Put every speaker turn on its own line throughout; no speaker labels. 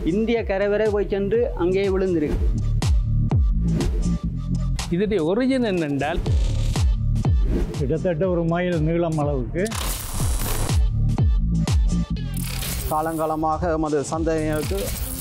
இந்திய கரை வரை போய் சென்று அங்கேயே விழுந்திருக்கு
இதனுடைய ஒரிஜின் என்னென்றால்
கிட்டத்தட்ட ஒரு மைல் நீளம் அளவுக்கு
காலங்காலமாக எமது சந்ததியினருக்கு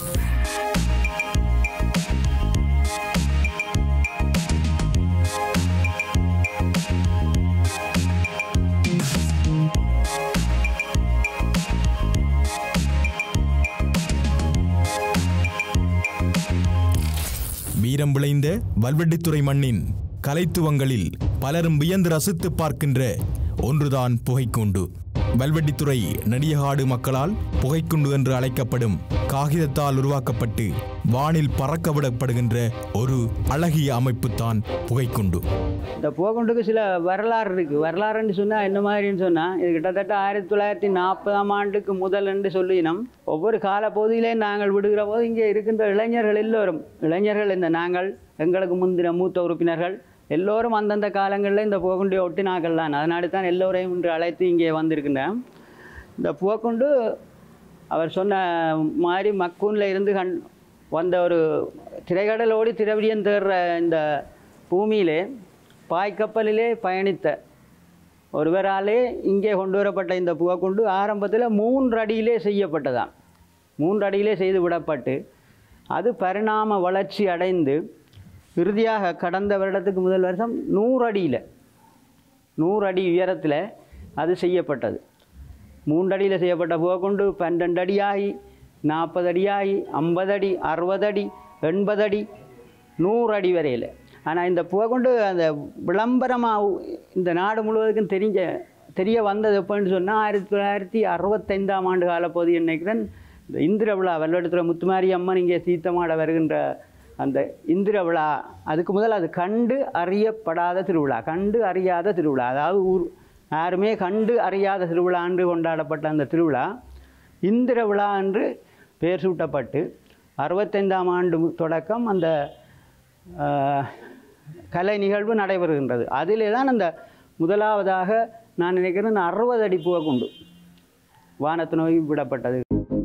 வீரம் விளைந்த வல்வெட்டித்துறை மண்ணின் கலைத்துவங்களில் பலரும் வியந்து ரசித்து பார்க்கின்ற ஒன்றுதான் புகைக்குண்டு வல்வெட்டித்துறை நெடியகாடு மக்களால் புகைக்குண்டு என்று அழைக்கப்படும் காகிதத்தால் உருவாக்கப்பட்டு வானில் பறக்க விடப்படுகின்ற ஒரு அழகிய அமைப்புத்தான் புகைக்குண்டு
இந்த புகைக்குண்டுக்கு சில வரலாறு இருக்குது வரலாறுன்னு சொன்னால் என்ன மாதிரின்னு சொன்னால் இது கிட்டத்தட்ட ஆயிரத்தி தொள்ளாயிரத்தி நாற்பதாம் ஆண்டுக்கு முதல் என்று சொல்லினோம் ஒவ்வொரு கால பகுதியிலே நாங்கள் விடுகிற போது இங்கே இருக்கின்ற இளைஞர்கள் எல்லோரும் இளைஞர்கள் இந்த நாங்கள் எங்களுக்கு முந்தின மூத்த உறுப்பினர்கள் எல்லோரும் அந்தந்த காலங்களில் இந்த புகைக்குண்டியை ஒட்டினாக்கள் தான் அதனால தான் எல்லோரையும் இன்று அழைத்து இங்கே வந்திருக்கின்றேன் இந்த புகைக்குண்டு அவர் சொன்ன மாதிரி மக்கூனில் இருந்து கண் வந்த ஒரு திரைக்கடலோடி திரவிடியம் தேடுற இந்த பூமியிலே பாய்க்கப்பலிலே பயணித்த ஒருவராலே இங்கே கொண்டு வரப்பட்ட இந்த புகைக்குண்டு ஆரம்பத்தில் மூன்று அடியிலே செய்யப்பட்டதாம் மூன்று அடியிலே செய்து விடப்பட்டு அது பரிணாம வளர்ச்சி அடைந்து இறுதியாக கடந்த வருடத்துக்கு முதல் வருஷம் நூறு அடியில் நூறு அடி உயரத்தில் அது செய்யப்பட்டது மூன்று அடியில் செய்யப்பட்ட புகைக்குண்டு பன்னெண்டு அடியாகி நாற்பது அடியாகி ஐம்பது அடி அறுபது அடி எண்பது அடி நூறு அடி வரையில் ஆனால் இந்த புகைக்குண்டு அந்த விளம்பரமாக இந்த நாடு முழுவதுக்கும் தெரிஞ்ச தெரிய வந்தது எப்போன்னு சொன்னால் ஆயிரத்தி தொள்ளாயிரத்தி அறுபத்தைந்தாம் ஆண்டு காலப்பகுதி நினைக்கிறேன் இந்த இந்திர விழா வெள்ளெடுத்துறை முத்துமாரி அம்மன் இங்கே சீத்தமாட வருகின்ற அந்த இந்திர விழா அதுக்கு முதல் அது கண்டு அறியப்படாத திருவிழா கண்டு அறியாத திருவிழா அதாவது ஊர் யாருமே கண்டு அறியாத திருவிழா என்று கொண்டாடப்பட்ட அந்த திருவிழா இந்திர விழா என்று பெயர் சூட்டப்பட்டு அறுபத்தைந்தாம் ஆண்டு தொடக்கம் அந்த ஆஹ், கலை நிகழ்வு நடைபெறுகின்றது அதிலே தான் அந்த முதலாவதாக நான் நினைக்கிறேன் அறுபது அடி புகைக்குண்டு வானத்து நோய் விடப்பட்டது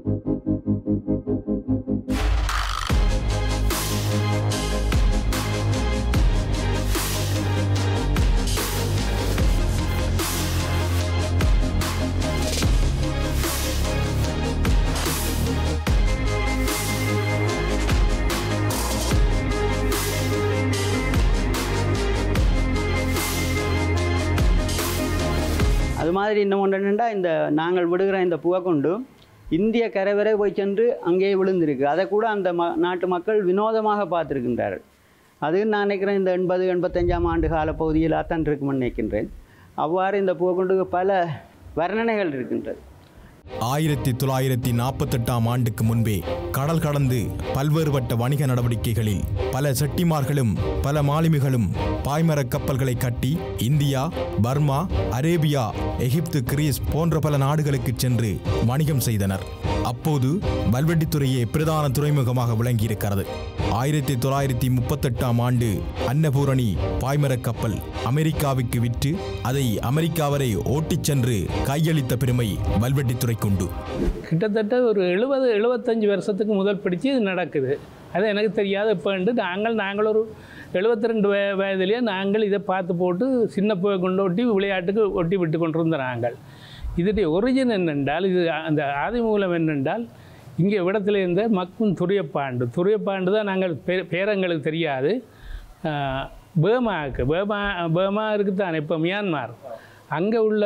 அது மாதிரி இன்னும் ஒன்று என்னென்னா இந்த நாங்கள் விடுகிற இந்த புகைக்குண்டு இந்திய கரை வரை போய் சென்று அங்கேயே விழுந்திருக்கு அதை கூட அந்த ம நாட்டு மக்கள் வினோதமாக பார்த்துருக்கின்றார்கள் அது நான் நினைக்கிறேன் இந்த எண்பது எண்பத்தஞ்சாம் ஆண்டு கால பகுதியில் அத்தான் இருக்குமென்னு நினைக்கின்றேன் அவ்வாறு இந்த புகைக்குண்டுக்கு பல வர்ணனைகள் இருக்கின்றது
ஆயிரத்தி தொள்ளாயிரத்தி நாற்பத்தெட்டாம் ஆண்டுக்கு முன்பே கடல் கடந்து பல்வேறுபட்ட வணிக நடவடிக்கைகளில் பல செட்டிமார்களும் பல மாலுமிகளும் பாய்மரக் கப்பல்களை கட்டி இந்தியா பர்மா அரேபியா எகிப்து கிரீஸ் போன்ற பல நாடுகளுக்கு சென்று வணிகம் செய்தனர் அப்போது வல்வெட்டித்துறையே பிரதான துறைமுகமாக விளங்கியிருக்கிறது ஆயிரத்தி தொள்ளாயிரத்தி முப்பத்தெட்டாம் ஆண்டு அன்னபூரணி பாய்மரக் கப்பல் அமெரிக்காவுக்கு விற்று அதை அமெரிக்கா வரை ஓட்டிச் சென்று கையளித்த பெருமை வல்வெட்டித்துறைக்குண்டு
கிட்டத்தட்ட ஒரு எழுபது எழுபத்தஞ்சு வருஷத்துக்கு முதல் பிடிச்சு இது நடக்குது அது எனக்கு தெரியாது இப்போண்டு நாங்கள் நாங்கள் ஒரு எழுபத்தி ரெண்டு வய வயதிலேயே நாங்கள் இதை பார்த்து போட்டு சின்ன புகை கொண்டு ஒட்டி விளையாட்டுக்கு ஒட்டி விட்டு கொண்டிருந்த நாங்கள் இதனுடைய ஒரிஜின் என்னென்றால் இது அந்த ஆதிமூலம் என்னென்றால் இங்கே விடத்தில் இருந்த மக்கும் துரியப்பாண்டு துரியப்பாண்டு தான் நாங்கள் பே பேரங்களுக்கு தெரியாது ஆஹ், பேமாவுக்கு பேமா பேமா இருக்குது தானே இப்போ மியான்மார் அங்கே உள்ள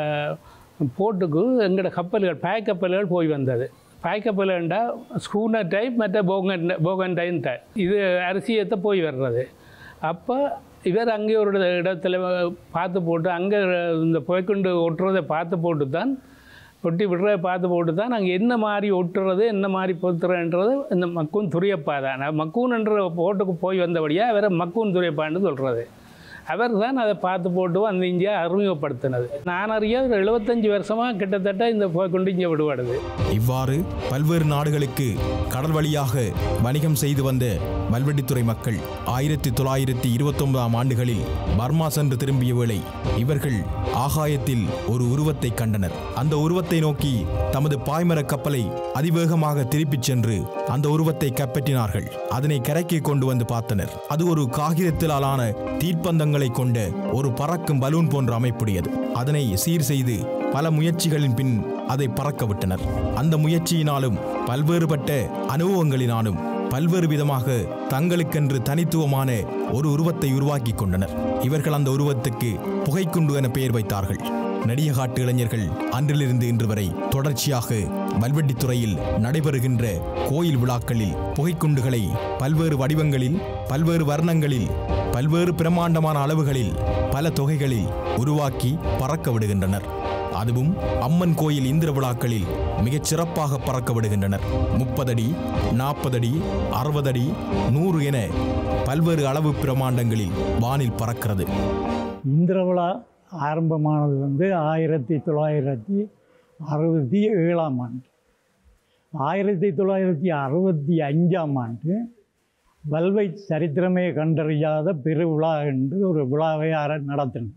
போட்டுக்கு எங்களோட கப்பல்கள் பாய் கப்பல்கள் போய் வந்தது பாய் கப்பல்ண்டா ஸ்கூனர் டைப் மற்ற போகன் போகன் டைம் டைப் இது அரிசியத்தை போய் வர்றது அப்போ இவர் அங்கே ஒரு இட- இடத்துல பார்த்து போட்டு அங்கே இந்த புகைக்குண்டு ஒட்டுறதை பார்த்து போட்டு தான் ஒட்டி விடுறதை பார்த்து போட்டு தான் நாங்கள் என்ன மாதிரி ஒட்டுறது என்ன மாதிரி பொத்துறன்றது இந்த மக்கூன் துரியப்பா தான் நான் மக்கூன்ன்ற போட்டுக்கு போய் வந்தபடியாக வேற மக்கூன் துரியப்பான்னு சொல்கிறது அவர் தான் அதை பார்த்து போட்டு வந்து இங்கே அறிமுகப்படுத்தினது நான் அறிய ஒரு எழுபத்தஞ்சு வருஷமாக கிட்டத்தட்ட இந்த கொண்டு இங்கே விடுபடுது
இவ்வாறு பல்வேறு நாடுகளுக்கு கடல் வழியாக வணிகம் செய்து வந்த வல்வெட்டித்துறை மக்கள் ஆயிரத்தி தொள்ளாயிரத்தி இருபத்தொன்பதாம் ஆண்டுகளில் பர்மா சென்று திரும்பிய வேளை இவர்கள் ஆகாயத்தில் ஒரு உருவத்தை கண்டனர் அந்த உருவத்தை நோக்கி தமது பாய்மர கப்பலை அதிவேகமாக திருப்பிச் சென்று அந்த உருவத்தை கைப்பற்றினார்கள் அதனை கரைக்கு கொண்டு வந்து பார்த்தனர் அது ஒரு காகிதத்திலான தீர்ப்பந்தங்களை கொண்ட ஒரு பறக்கும் பலூன் போன்ற அமைப்புடையது அதனை சீர் செய்து பல முயற்சிகளின் பின் அதை பறக்க விட்டனர் அந்த முயற்சியினாலும் பல்வேறுபட்ட அனுபவங்களினாலும் பல்வேறு விதமாக தங்களுக்கென்று தனித்துவமான ஒரு உருவத்தை உருவாக்கி கொண்டனர் இவர்கள் அந்த உருவத்துக்கு புகைக்குண்டு என பெயர் வைத்தார்கள் நடிககாட்டு இளைஞர்கள் அன்றிலிருந்து இன்று வரை தொடர்ச்சியாக வல்வெட்டித்துறையில் நடைபெறுகின்ற கோயில் விழாக்களில் புகைக்குண்டுகளை பல்வேறு வடிவங்களில் பல்வேறு வர்ணங்களில் பல்வேறு பிரமாண்டமான அளவுகளில் பல தொகைகளில் உருவாக்கி பறக்க விடுகின்றனர் அதுவும் அம்மன் கோயில் இந்திர விழாக்களில் மிகச் சிறப்பாக பறக்க விடுகின்றனர் முப்பதடி நாற்பதடி அறுபதடி நூறு என பல்வேறு அளவு பிரமாண்டங்களில் வானில் பறக்கிறது
இந்திர விழா ஆரம்பமானது வந்து ஆயிரத்தி தொள்ளாயிரத்தி அறுபத்தி ஏழாம் ஆண்டு ஆயிரத்தி தொள்ளாயிரத்தி அறுபத்தி அஞ்சாம் ஆண்டு வல்வை சரித்திரமே கண்டறியாத பெருவிழா என்று ஒரு விழாவை அர நடத்தினோம்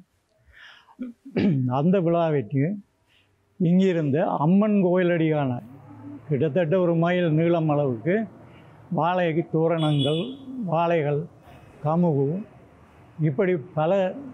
அந்த விழாவிற்கு இங்கிருந்து அம்மன் கோயிலடியான கிட்டத்தட்ட ஒரு மைல் நீளம் அளவுக்கு வாழை தோரணங்கள் வாழைகள் கமுகு இப்படி பல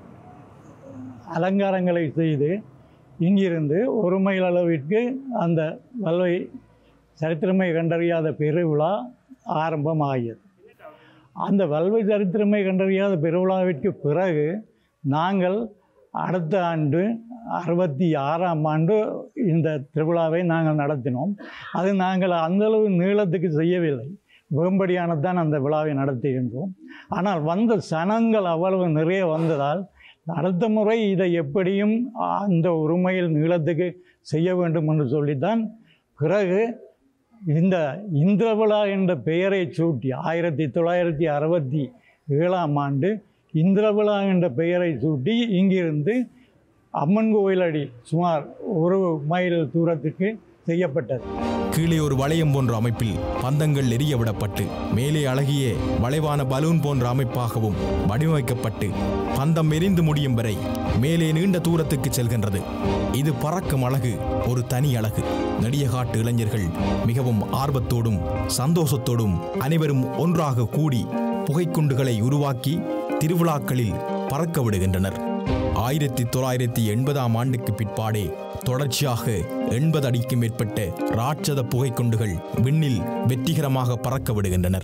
அலங்காரங்களை செய்து இங்கிருந்து ஒரு மைல் அளவிற்கு அந்த வல்வை சரித்திரமை கண்டறியாத பெருவிழா ஆரம்பமாகியது அந்த வல்வை சரித்திரமை கண்டறியாத பெருவிழாவிற்கு பிறகு நாங்கள் அடுத்த ஆண்டு அறுபத்தி ஆறாம் ஆண்டு இந்த திருவிழாவை நாங்கள் நடத்தினோம் அது நாங்கள் அந்தளவு நீளத்துக்கு செய்யவில்லை வேம்படியானதான் அந்த விழாவை நடத்துகின்றோம் ஆனால் வந்த சனங்கள் அவ்வளவு நிறைய வந்ததால் அடுத்த முறை இதை எப்படியும் அந்த உரிமையில் நீளத்துக்கு செய்ய வேண்டும் என்று சொல்லித்தான் பிறகு இந்த இந்திர விழா என்ற பெயரை சூட்டி ஆயிரத்தி தொள்ளாயிரத்தி அறுபத்தி ஏழாம் ஆண்டு இந்திர விழா என்ற பெயரை சூட்டி இங்கிருந்து அம்மன் கோயிலடி சுமார் ஒரு மைல் தூரத்துக்கு செய்யப்பட்டது
கீழே ஒரு வளையம் போன்ற அமைப்பில் பந்தங்கள் எரிய விடப்பட்டு மேலே அழகிய வளைவான பலூன் போன்ற அமைப்பாகவும் வடிவமைக்கப்பட்டு பந்தம் எரிந்து முடியும் வரை மேலே நீண்ட தூரத்துக்கு செல்கின்றது இது பறக்கும் அழகு ஒரு தனி அழகு நெடியகாட்டு இளைஞர்கள் மிகவும் ஆர்வத்தோடும் சந்தோஷத்தோடும் அனைவரும் ஒன்றாக கூடி புகைக்குண்டுகளை உருவாக்கி திருவிழாக்களில் பறக்க விடுகின்றனர் ஆயிரத்தி தொள்ளாயிரத்தி எண்பதாம் ஆண்டுக்கு பிற்பாடே தொடர்ச்சியாக எண்பது அடிக்கும் மேற்பட்ட ராட்சத புகைக்குண்டுகள் விண்ணில் வெற்றிகரமாக பறக்க விடுகின்றனர்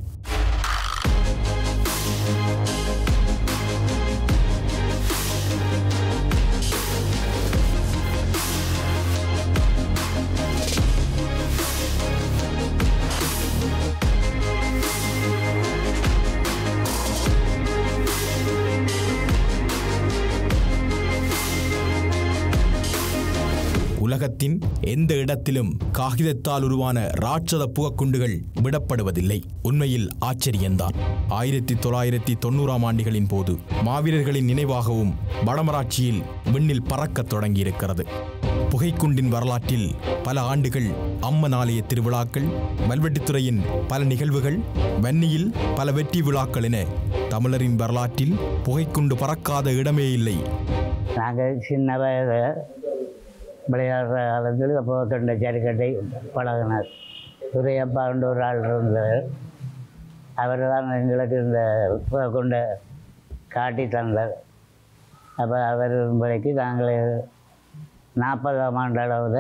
உலகத்தின் எந்த இடத்திலும் காகிதத்தால் உருவான ராட்சத புகக்குண்டுகள் விடப்படுவதில்லை உண்மையில் ஆச்சரியம்தான் ஆயிரத்தி தொள்ளாயிரத்தி தொண்ணூறாம் ஆண்டுகளின் போது மாவீரர்களின் நினைவாகவும் வடமராட்சியில் விண்ணில் பறக்கத் தொடங்கியிருக்கிறது புகைக்குண்டின் வரலாற்றில் பல ஆண்டுகள் அம்மன் ஆலய திருவிழாக்கள் வல்வெட்டித்துறையின் பல நிகழ்வுகள் வன்னியில் பல வெற்றி விழாக்கள் என தமிழரின் வரலாற்றில் புகைக்குண்டு பறக்காத இடமே இல்லை
நாங்கள் சின்ன வயது விளையாடுற காலத்தில் அப்போ கண்ட ஜல்லிக்கட்டை பழகினார் துரையப்பான்ற ஒரு ஆள் இருந்தார் அவர் தான் எங்களுக்கு இந்த கொண்ட காட்டி தந்தார் அப்போ அவர் முறைக்கு நாங்கள் நாற்பதாம் ஆண்டு அளவில்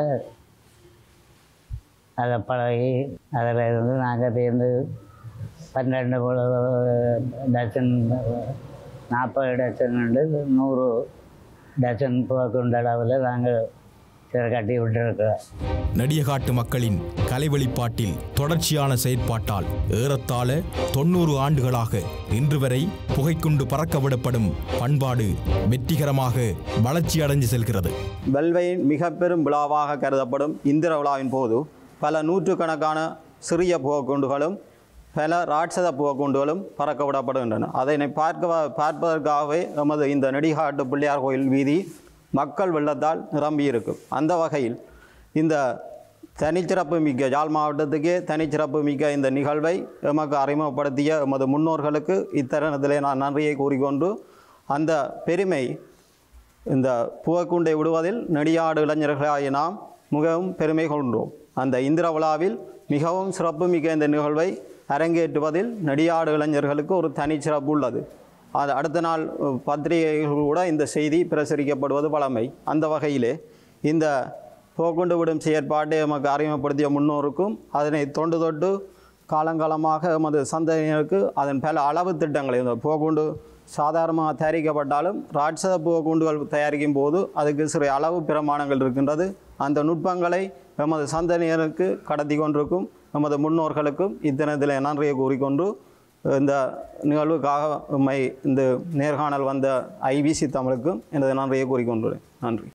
அதை பழகி அதில் இருந்து நாங்கள் சேர்ந்து பன்னெண்டு டசன் நாற்பது டசன் நூறு டசன் கொண்ட அளவில் நாங்கள் சில கட்டி விட்டுருக்கிறோம்
நடிககாட்டு மக்களின் கலை வெளிப்பாட்டில் தொடர்ச்சியான செயற்பாட்டால் ஏறத்தாழ தொண்ணூறு ஆண்டுகளாக இன்று வரை புகைக்குண்டு பறக்க விடப்படும் பண்பாடு வெற்றிகரமாக வளர்ச்சி அடைஞ்சு செல்கிறது
வெல்வையின் மிக பெரும் விழாவாக கருதப்படும் இந்திர விழாவின் போது பல நூற்றுக்கணக்கான சிறிய புகைக்குண்டுகளும் பல ராட்சத புகக்குண்டுகளும் பறக்க விடப்படுகின்றன அதனை பார்க்க பார்ப்பதற்காகவே எமது இந்த நெடிகாட்டு பிள்ளையார் கோயில் வீதி மக்கள் வெள்ளத்தால் நிரம்பியிருக்கும் அந்த வகையில் இந்த தனிச்சிறப்பு மிக்க யாழ் மாவட்டத்துக்கே தனிச்சிறப்பு மிக்க இந்த நிகழ்வை எமக்கு அறிமுகப்படுத்திய எமது முன்னோர்களுக்கு இத்தருணத்திலே நான் நன்றியை கூறிக்கொண்டு அந்த பெருமை இந்த புகைக்குண்டை விடுவதில் நெடியாடு இளைஞர்களாகிய நாம் மிகவும் பெருமை கொண்டோம் அந்த இந்திர விழாவில் மிகவும் சிறப்புமிக்க இந்த நிகழ்வை அரங்கேற்றுவதில் நெடியாடு இளைஞர்களுக்கு ஒரு தனிச்சிறப்பு உள்ளது அது அடுத்த நாள் அஹ், பத்திரிகைகள் கூட இந்த செய்தி பிரசுரிக்கப்படுவது வழமை அந்த வகையிலே இந்த போக்குண்டு விடும் செயற்பாட்டை எமக்கு அறிமுகப்படுத்திய முன்னோருக்கும் அதனை தொண்டு தொட்டு காலங்காலமாக எமது சந்ததியினருக்கு அதன் பல அளவு திட்டங்களை இந்த போக்குண்டு சாதாரணமாக தயாரிக்கப்பட்டாலும் ராட்சத பூக்கூண்டுகள் தயாரிக்கும் போது அதுக்கு சிறு அளவு பிரமாணங்கள் இருக்கின்றது அந்த நுட்பங்களை எமது சந்ததியினருக்கு கடத்தி கொண்டிருக்கும் எமது முன்னோர்களுக்கும் இத்தனத்தில் நன்றியை கூறிக்கொண்டு இந்த நிகழ்வுக்காக உம்மை இந்த நேர்காணல் வந்த ஐபிசி தமிழுக்கும் எனது நன்றியை கூறிக்கொண்டுள்ளேன் நன்றி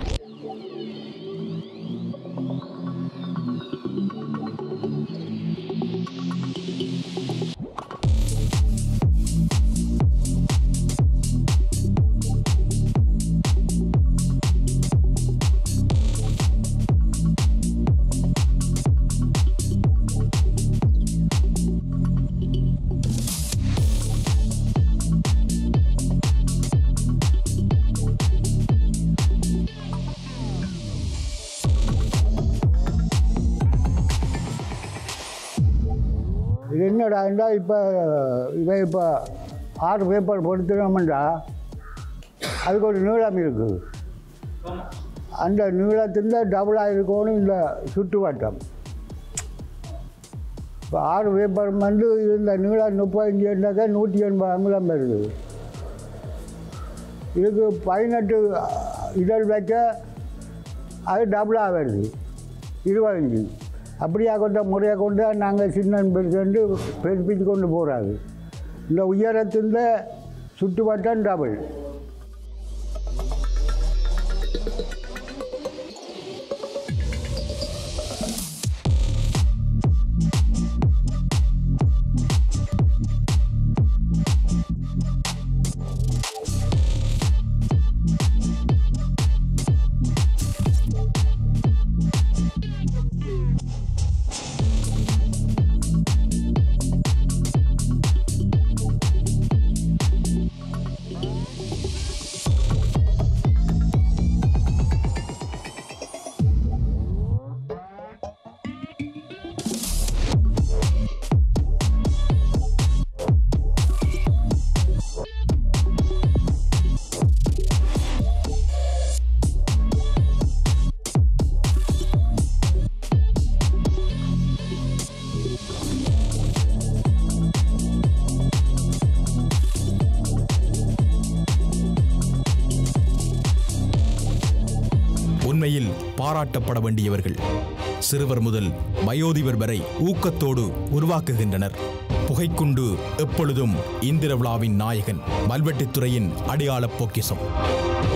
இது என்னடாண்டா இப்போ இவன் இப்போ ஆறு பேப்பர் பொறுத்துனோம்டா அதுக்கு ஒரு நீளம் இருக்குது அந்த நீளத்தில் டபுளாக இருக்கணும் இந்த சுற்றுவட்டம் இப்போ ஆறு பேப்பர் வந்து இந்த நீளம் முப்பத்தஞ்சு இருந்தாக்கா நூற்றி எண்பது அங்குலம் வருது இதுக்கு பதினெட்டு இதழ் வைக்க அது டபுளாக வருது இருபத்தஞ்சி அப்படியா கொண்ட முறையை கொண்டு நாங்கள் சின்ன பெருசு பெருப்பிச்சு கொண்டு போகிறாங்க இந்த உயரத்தில் சுற்றுவட்டம் டபுள்
உண்மையில் பாராட்டப்பட வேண்டியவர்கள் சிறுவர் முதல் வயோதிபர் வரை ஊக்கத்தோடு உருவாக்குகின்றனர் புகைக்குண்டு எப்பொழுதும் இந்திர விழாவின் நாயகன் மல்வெட்டித்துறையின் அடையாளப் பொக்கிசம்